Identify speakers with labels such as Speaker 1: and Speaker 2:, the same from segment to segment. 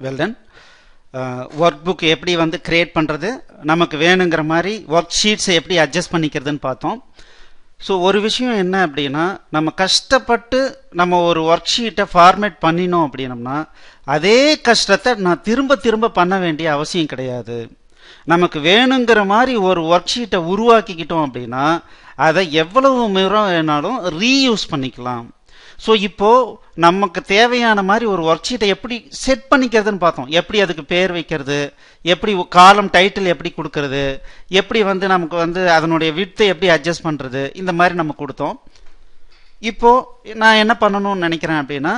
Speaker 1: well done work book எப்படி வந்து create பண்ணுறது நமக்கு வேணுங்கிற மாதிரி ஒர்க் ஷீட்ஸை எப்படி அட்ஜஸ்ட் பண்ணிக்கிறதுன்னு பார்த்தோம் ஸோ ஒரு விஷயம் என்ன அப்படின்னா நம்ம கஷ்டப்பட்டு நம்ம ஒரு ஒர்க் ஷீட்டை ஃபார்மேட் பண்ணினோம் அப்படின்னம்னா அதே கஷ்டத்தை நான் திரும்ப திரும்ப பண்ண வேண்டிய அவசியம் கிடையாது நமக்கு வேணுங்கிற மாதிரி ஒரு ஒர்க் ஷீட்டை உருவாக்கிக்கிட்டோம் அப்படின்னா அதை எவ்வளவு முறை வேணாலும் ரீயூஸ் பண்ணிக்கலாம் ஸோ இப்போ நமக்கு தேவையான மாதிரி ஒரு ஒர்க் ஷீட்டை எப்படி செட் பண்ணிக்கிறதுன்னு பார்த்தோம் எப்படி அதுக்கு பேர் வைக்கிறது எப்படி காலம் டைட்டில் எப்படி கொடுக்கறது எப்படி வந்து நமக்கு வந்து அதனுடைய வித்தை எப்படி அட்ஜஸ்ட் பண்ணுறது இந்த மாதிரி நம்ம கொடுத்தோம் இப்போ நான் என்ன பண்ணணும்னு நினைக்கிறேன் அப்படின்னா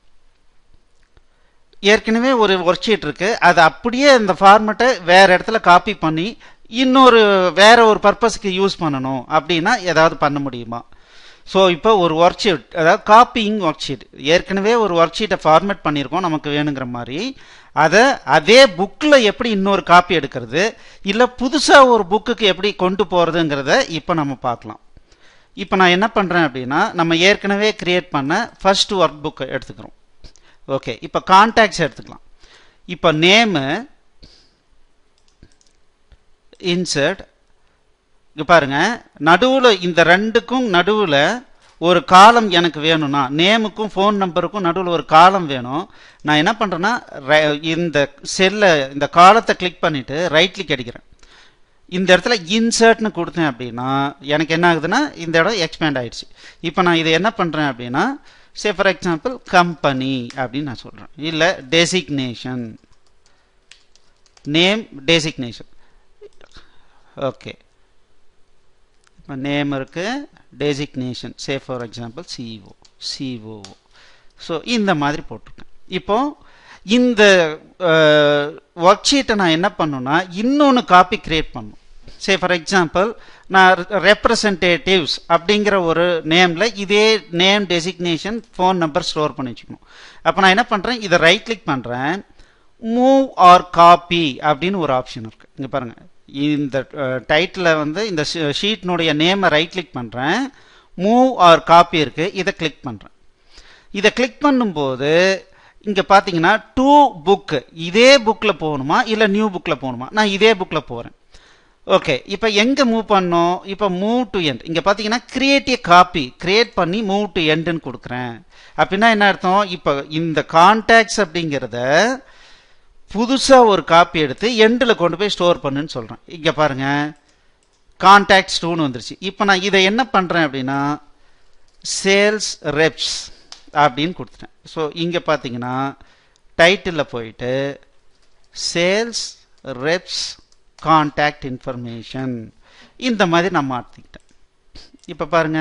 Speaker 1: ஏற்கனவே ஒரு ஒர்க் ஷீட் இருக்கு அது அப்படியே இந்த ஃபார்மெட்டை வேற இடத்துல காப்பி பண்ணி இன்னொரு வேற ஒரு பர்பஸ்க்கு யூஸ் பண்ணணும் அப்படின்னா ஏதாவது பண்ண முடியுமா ஸோ இப்போ ஒரு ஒர்க் ஷீட் அதாவது காப்பிங் ஒர்க் ஷீட் ஏற்கனவே ஒரு ஒர்க் ஷீட்டை ஃபார்மேட் பண்ணியிருக்கோம் நமக்கு வேணுங்கிற மாதிரி அதை அதே புக்கில் எப்படி இன்னொரு காப்பி எடுக்கிறது இல்லை புதுசாக ஒரு புக்குக்கு எப்படி கொண்டு போகிறதுங்கிறத இப்போ நம்ம பார்க்கலாம் இப்போ நான் என்ன பண்ணுறேன் அப்படின்னா நம்ம ஏற்கனவே கிரியேட் பண்ண ஃபர்ஸ்ட் ஒர்க் புக்கை எடுத்துக்கிறோம் ஓகே இப்போ கான்டாக்ட்ஸ் எடுத்துக்கலாம் இப்போ நேமு இன்சர்ட் இங்கே பாருங்க நடுவில் இந்த ரெண்டுக்கும் நடுவில் ஒரு காலம் எனக்கு வேணும்னா நேமுக்கும் ஃபோன் நம்பருக்கும் நடுவில் ஒரு காலம் வேணும் நான் என்ன பண்ணுறேன்னா இந்த செல்லை இந்த காலத்தை கிளிக் பண்ணிவிட்டு ரைட் கிளிக் அடிக்கிறேன் இந்த இடத்துல இன்சர்ட்னு கொடுத்தேன் அப்படின்னா எனக்கு என்ன ஆகுதுன்னா இந்த இடம் எக்ஸ்பேண்ட் ஆயிடுச்சு இப்போ நான் இதை என்ன பண்ணுறேன் அப்படின்னா சே ஃபார் எக்ஸாம்பிள் கம்பெனி அப்படின்னு நான் சொல்கிறேன் இல்லை டெசிக்னேஷன் நேம் டெசிக்னேஷன் ஓகே இப்போ நேம் இருக்கு designation say for example CO CO so இந்த மாதிரி போட்டிருக்கேன் இப்போ இந்த ஒர்க் ஷீட்டை நான் என்ன பண்ணுன்னா இன்னொன்று காப்பி கிரியேட் பண்ணும் சே ஃபார் எக்ஸாம்பிள் நான் ரெப்ரசன்டேட்டிவ்ஸ் அப்படிங்கிற ஒரு நேமில் இதே name designation phone number store பண்ணி வச்சுக்கணும் அப்போ நான் என்ன பண்ணுறேன் இதை ரைட் கிளிக் பண்ணுறேன் மூவ் ஆர் காப்பி அப்படின்னு ஒரு ஆப்ஷன் இருக்குது இங்கே பாருங்கள் இந்த டைட்டில் வந்து இந்த ஷீட்னுடைய நேமை ரைட் கிளிக் பண்ணுறேன் மூவ் ஆர் காப்பி இருக்குது இதை கிளிக் பண்ணுறேன் இதை கிளிக் பண்ணும்போது இங்கே பார்த்தீங்கன்னா டூ புக்கு இதே புக்கில் போகணுமா இல்லை நியூ புக்கில் போகணுமா நான் இதே புக்கில் போகிறேன் ஓகே இப்போ எங்கே மூவ் பண்ணோம் இப்போ மூவ் டு எண்ட் இங்கே பார்த்தீங்கன்னா கிரியேட் ஏ காப்பி கிரியேட் பண்ணி மூவ் டு எண்டுன்னு கொடுக்குறேன் அப்படின்னா என்ன அர்த்தம் இப்போ இந்த கான்டாக்ட்ஸ் அப்படிங்கிறத புதுசாக ஒரு காப்பி எடுத்து எண்டில் கொண்டு போய் ஸ்டோர் பண்ணுன்னு சொல்கிறேன் இங்கே பாருங்க கான்டாக்ட்ஸ் டூன்னு வந்துருச்சு இப்போ நான் இதை என்ன பண்ணுறேன் அப்படின்னா சேல்ஸ் ரெப்ஸ் அப்படின்னு கொடுத்துட்டேன் ஸோ இங்கே பார்த்தீங்கன்னா டைட்டிலில் போயிட்டு சேல்ஸ் ரெப்ஸ் கான்டாக்ட் இன்ஃபர்மேஷன் இந்த மாதிரி நான் மாற்றிக்கிட்டேன் இப்போ பாருங்க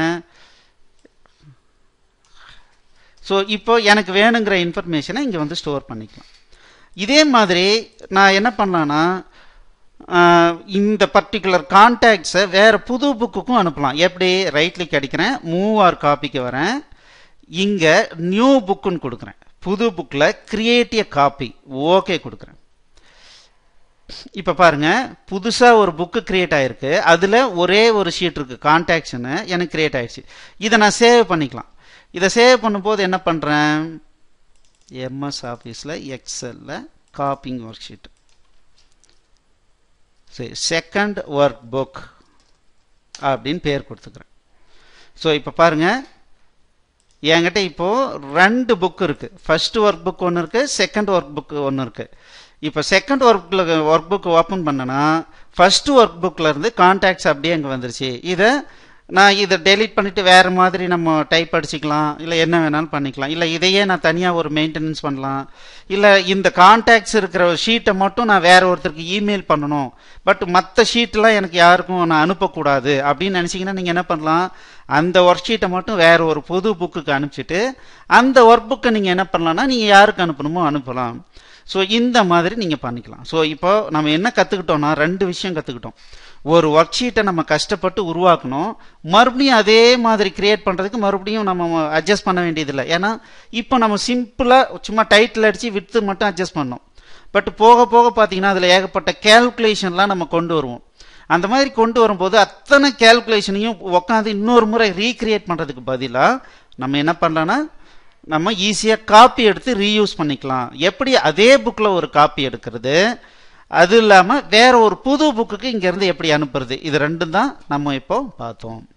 Speaker 1: ஸோ இப்போ எனக்கு வேணுங்கிற இன்ஃபர்மேஷனை இங்கே வந்து ஸ்டோர் பண்ணிக்கலாம் இதே மாதிரி நான் என்ன பண்ணலான்னா இந்த பர்டிகுலர் கான்டாக்ட்ஸை வேறு புது புக்குக்கும் அனுப்பலாம் எப்படி ரைட் கிளிக் அடிக்கிறேன் மூவ் ஆர் காப்பிக்கு வரேன் இங்கே நியூ புக்குன்னு கொடுக்குறேன் புது புக்கில் கிரியேட் ஏ காப்பி ஓகே கொடுக்குறேன் இப்போ பாருங்க புதுசாக ஒரு புக்கு கிரியேட் ஆயிருக்கு அதில் ஒரே ஒரு ஷீட் இருக்கு கான்டாக்ட்ஸ்னு எனக்கு கிரியேட் ஆயிடுச்சு இதை நான் சேவ் பண்ணிக்கலாம் இதை சேவ் பண்ணும்போது என்ன பண்ணுறேன் எம்எஸ் ஆஃபீஸில் எக்ஸலில் காப்பிங் ஒர்க் ஷீட் சரி செகண்ட் ஒர்க் புக் அப்படின்னு பேர் கொடுத்துக்கிறேன் ஸோ இப்போ பாருங்கள் என்கிட்ட இப்போது ரெண்டு புக் இருக்குது ஃபர்ஸ்ட் ஒர்க் புக் ஒன்று இருக்குது செகண்ட் ஒர்க் புக் ஒன்று இருக்குது இப்போ செகண்ட் ஒர்க்கில் ஒர்க் புக் ஓப்பன் பண்ணனா ஃபர்ஸ்ட் ஒர்க் புக்கில் இருந்து கான்டாக்ட்ஸ் அப்படியே அங்கே வந்துருச்சு இதை நான் இதை டெலீட் பண்ணிவிட்டு வேறு மாதிரி நம்ம டைப் அடிச்சிக்கலாம் இல்லை என்ன வேணாலும் பண்ணிக்கலாம் இல்லை இதையே நான் தனியாக ஒரு மெயின்டெனன்ஸ் பண்ணலாம் இல்லை இந்த கான்டாக்ட்ஸ் இருக்கிற ஷீட்டை மட்டும் நான் வேற ஒருத்தருக்கு இமெயில் பண்ணணும் பட் மற்ற ஷீட்டெலாம் எனக்கு யாருக்கும் நான் அனுப்பக்கூடாது அப்படின்னு நினச்சிங்கன்னா நீங்கள் என்ன பண்ணலாம் அந்த ஒர்க் ஷீட்டை மட்டும் வேற ஒரு பொது புக்குக்கு அனுப்பிச்சிட்டு அந்த ஒர்க் புக்கை நீங்கள் என்ன பண்ணலாம்னா நீங்கள் யாருக்கு அனுப்பணுமோ அனுப்பலாம் ஸோ இந்த மாதிரி நீங்கள் பண்ணிக்கலாம் ஸோ இப்போ நம்ம என்ன கற்றுக்கிட்டோம்னா ரெண்டு விஷயம் கற்றுக்கிட்டோம் ஒரு ஒர்க் ஷீட்டை நம்ம கஷ்டப்பட்டு உருவாக்கணும் மறுபடியும் அதே மாதிரி கிரியேட் பண்ணுறதுக்கு மறுபடியும் நம்ம அட்ஜஸ்ட் பண்ண வேண்டியதில்லை ஏன்னா இப்போ நம்ம சிம்பிளாக சும்மா டைட்டில் அடித்து வித்து மட்டும் அட்ஜஸ்ட் பண்ணோம் பட் போக போக பார்த்தீங்கன்னா அதில் ஏகப்பட்ட கேல்குலேஷன்லாம் நம்ம கொண்டு வருவோம் அந்த மாதிரி கொண்டு வரும்போது அத்தனை கேல்குலேஷனையும் உட்காந்து இன்னொரு முறை ரீக்ரியேட் பண்ணுறதுக்கு பதிலாக நம்ம என்ன பண்ணலான்னா நம்ம ஈஸியாக காப்பி எடுத்து ரீயூஸ் பண்ணிக்கலாம் எப்படி அதே புக்கில் ஒரு காப்பி எடுக்கிறது அது இல்லாமல் வேற ஒரு புது புக்குக்கு இங்கேருந்து எப்படி அனுப்புறது இது ரெண்டும் தான் நம்ம இப்போ பார்த்தோம்